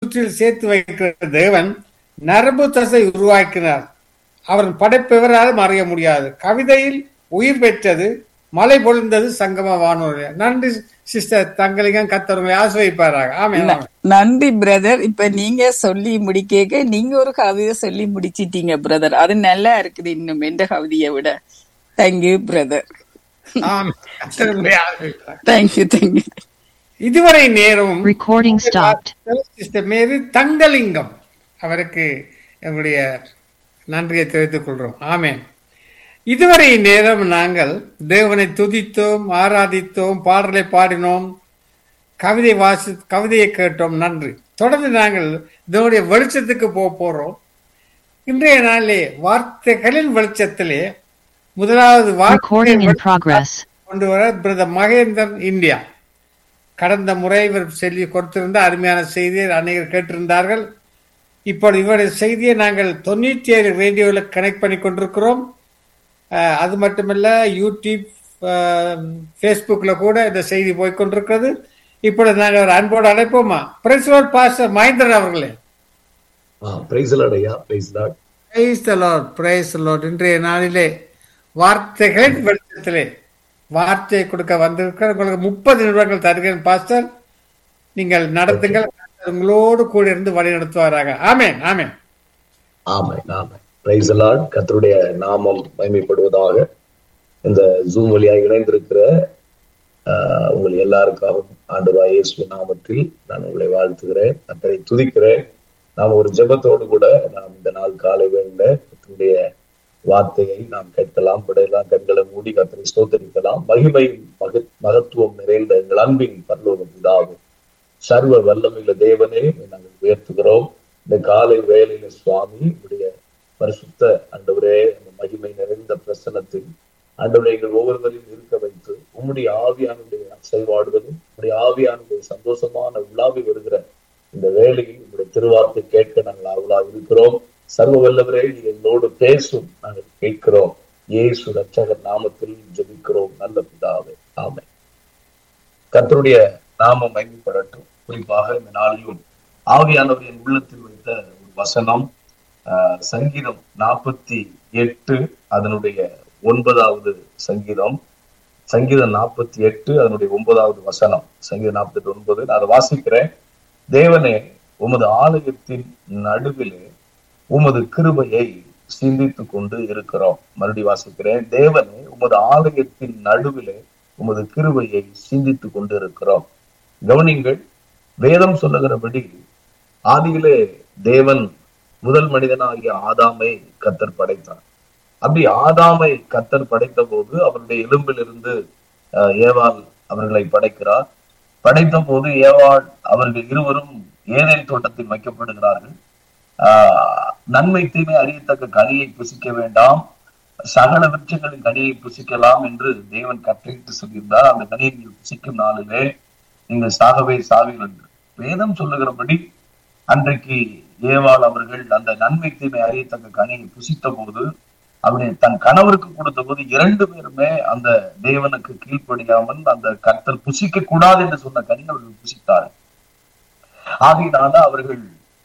புற்றில் சேர்த்து வைக்கிற தேவன் நரம்பு தசை உருவாக்கினார் அவரின் படைப்பு எவராலும் அறிய முடியாது கவிதையில் உயிர் பெற்றது மழை பொழிந்தது சங்கம வானொலி நன்றி சிஸ்டர் தங்களிகம் கத்தவங்களை ஆசிரியப்பாராக ஆமே ந- நன்றி பிரதர் இப்ப நீங்க சொல்லி முடிக்க நீங்க ஒரு கவிதை சொல்லி முடிச்சிட்டீங்க பிரதர் அது நல்லா இருக்குது இன்னும் எந்த கவிதையை விட தேங்க்யூ பிரதர் ஆமே கர்த்தர் உங்களை ஆசீர்வதிப்பார். தேங்க்யூ தேங்க்யூ இதுவரை நேரம் Recording stopped. Sister Mary Thangalingam அவருக்கு எங்களுடைய நன்றியை தெரிவித்துக் கொள்றோம் ஆமென் இதுவரை நேரம் நாங்கள் தேவனை துதித்தோம் ஆராதித்தோம் பாடலை பாடினோம் கவிதை வாசி கவிதையை கேட்டோம் நன்றி தொடர்ந்து நாங்கள் தேவனுடைய வெளிச்சத்துக்கு போக போறோம் இன்றைய நாளிலே வார்த்தைகளின் வெளிச்சத்திலே முதலாவது Recording in வார்த்தை progress. கொண்டு வர பிரதர் மகேந்திரன் இந்தியா கடந்த முறை இவர் சொல்லி கொடுத்திருந்த அருமையான செய்தியை அநேகர் கேட்டிருந்தார்கள் இப்பொழுது இவருடைய செய்தியை நாங்கள் தொண்ணூற்றி ஏழு ரேடியோவில் கனெக்ட் பண்ணி கொண்டிருக்கிறோம் அஹ், அது மட்டுமல்ல யூடியூப் ஃபேஸ்புக்கில் கூட இந்த செய்தி போய் கொண்டிருக்கிறது இப்பொழுது நாங்கள் ஒரு அன்போடு அழைப்போமா பிரின்சிபல் பாஸ்டர் மகேந்திரன் அவர்களே பிரைஸ் ஐயா praise Lord praise the Lord praise Lord இன்றைய நாளிலே வார்த்தைகளின் வெளிச்சத்திலே வார்த்தையை கொடுக்க வந்திருக்கிற உங்களுக்கு முப்பது நிமிடங்கள் தருகிறேன் பாஸ்டர் நீங்கள் நடத்துங்கள் கர்த்தர் உங்களோடு கூட இருந்து வழி நடத்துவாராக ஆமென் ஆமென் ஆமை ஆமை பிரைஸ் லாட் கர்த்தருடைய நாமம் மகிமைப்படுவதாக இந்த ஜூம் வழியாக இணைந்திருக்கிற ஆஹ், உங்கள் எல்லாருக்காகவும் ஆண்டவராய் இயேசு நாமத்தில் நான் உங்களை வாழ்த்துகிறேன் கர்த்தரை துதிக்கிறேன் நாம் ஒரு ஜெபத்தோடு கூட நாம் இந்த நாள் காலை வேண்ட கர்த்தருடைய வார்த்தையை நாம் கேட்கலாம் விடையெல்லாம் கண்களை மூடி கர்த்தரை ஸ்தோத்தரிக்கலாம் மகிமை மக மகத்துவம் நிறைந்த எங்கள் அன்பின் பரலோக பிதாவும் சர்வ வல்லமையுள்ள தேவனே உம்மை நாங்கள் உயர்த்துகிறோம் இந்த காலை வேலையில சுவாமி உடைய பரிசுத்த ஆண்டவரே அந்த மகிமை நிறைந்த பிரசனத்தில் ஆண்டவரை எங்கள் ஒவ்வொருவரையும் இருக்க வைத்து உம்முடைய ஆவியானுடைய அசைவாடுவதும் உம்முடைய ஆவியானுடைய சந்தோஷமான உலாவி வருகிற இந்த வேலையில் உங்களுடைய திருவார்த்தை கேட்க நாங்கள் ஆவலாக இருக்கிறோம் சர்வ வல்லவரே நீ என்னோடு பேசும் நாங்கள் கேட்கிறோம் இயேசு ரட்சகர் நாமத்தில் ஜெபிக்கிறோம் நல்ல பிதாவே ஆமென் கர்த்தருடைய நாமம் மகிமைப்படட்டும் குறிப்பாக இந்த நாளிலும் ஆவியானவர் என் உள்ளத்தில் வைத்த ஒரு வசனம் ஆஹ், சங்கீதம் நாற்பத்தி எட்டு அதனுடைய ஒன்பதாவது சங்கீதம் சங்கீதம் நாற்பத்தி எட்டு அதனுடைய ஒன்பதாவது வசனம் சங்கீதம் நாற்பத்தி எட்டு ஒன்பது நான் அதை வாசிக்கிறேன் தேவனே உமது ஆலயத்தின் நடுவிலே உமது கிருபையை சிந்தித்துக் கொண்டு இருக்கிறோம் மறுபடி வாசிக்கிறேன் தேவனே உமது ஆலயத்தின் நடுவிலே உமது கிருபையை சிந்தித்துக் கொண்டு இருக்கிறோம் கவனிங்கள் வேதம் சொல்லுகிறபடி ஆதியிலே தேவன் முதல் மனிதனாகிய ஆதாமை கத்தர் படைத்தார் அப்படி ஆதாமை கத்தர் படைத்த போது அவருடைய எலும்பிலிருந்து அஹ், ஏவாள் அவர்களை படைக்கிறார் படைத்த போது ஏவாள் அவர்கள் இருவரும் ஏதேன் தோட்டத்தில் வைக்கப்படுகிறார்கள் ஆஹ், நன்மை தீமை அறியத்தக்க கனியை புசிக்க வேண்டாம் சகல விருட்சங்களின் கனியை புசிக்கலாம் என்று தேவன் கட்டளையிட்டு சொல்லியிருந்தார் அந்த கனியை நீங்கள் புசிக்கும் நாளிலே நீங்கள் சாகவே சாவீர்கள் என்று வேதம் சொல்லுகிறபடி அன்றைக்கு ஏவாள் அவர்கள் அந்த நன்மை தீமை அறியத்தக்க கனியை புசித்த போது அவனை தன் கணவருக்கு கொடுத்த போது இரண்டு பேருமே அந்த தேவனுக்கு கீழ்ப்படியாமல் அந்த கர்த்தர் புசிக்க கூடாது என்று சொன்ன கனி அவர்கள் புசித்தார்கள் ஆகையினால அவர்கள்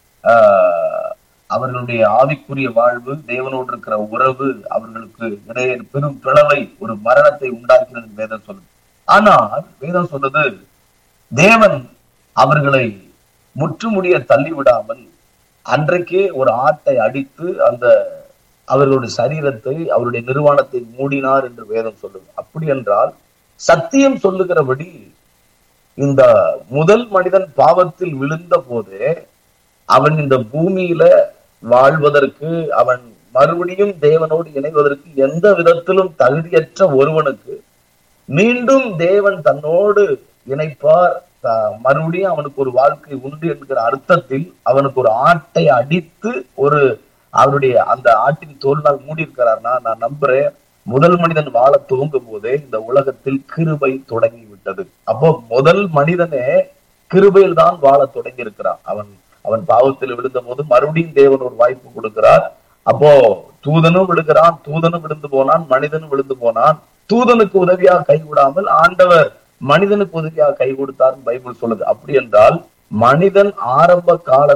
ஆஹ், அவர்களுடைய ஆவிக்குரிய வாழ்வு தேவனோடு இருக்கிற உறவு அவர்களுக்கு இடையே பெரும் பிளவை ஒரு மரணத்தை உண்டாக்கிறது என்று வேதம் சொல்லுது ஆனால் வேதம் சொல்லுது தேவன் அவர்களை முற்றுமுடிய தள்ளி விடாமல் அன்றைக்கே ஒரு ஆட்டை அடித்து அந்த அவர்களுடைய சரீரத்தை அவருடைய நிர்வாணத்தை மூடினார் என்று வேதம் சொல்லுது அப்படி என்றால் சத்தியம் சொல்லுகிறபடி இந்த முதல் மனிதன் பாவத்தில் விழுந்த போதே அவன் இந்த பூமியில வாழ்வதற்கு அவன் மறுபடியும் தேவனோடு இணைவதற்கு எந்த விதத்திலும் தகுதியற்ற ஒருவனுக்கு மீண்டும் தேவன் தன்னோடு இணைப்பார் த- மறுபடியும் அவனுக்கு ஒரு வாழ்க்கை உண்டு என்கிற அர்த்தத்தில் அவனுக்கு ஒரு ஆட்டை அடித்து ஒரு அவருடைய அந்த ஆட்டின் தோல்னால் மூடி இருக்கிறார்னா நான் நம்புறேன் முதல் மனிதன் வாழ துவங்கும் போதே இந்த உலகத்தில் கிருபை தொடங்கி விட்டது அப்போ முதல் மனிதனே கிருபையில் தான் வாழ தொடங்கி இருக்கிறான் அவன் அவன் பாவத்தில் விழுந்த போது மறுபடியும் தேவன் ஒரு வாய்ப்பு கொடுக்கிறார் அப்போ தூதனும் விழுகிறான் தூதனும் விழுந்து போனான் மனிதனும் விழுந்து போனான் தூதனுக்கு உதவியாக கைவிடாமல் ஆண்டவர் மனிதனுக்கு உதவியாக கை கொடுத்தார் பைபிள் சொல்லுது அப்படி என்றால் மனிதன் ஆரம்ப கால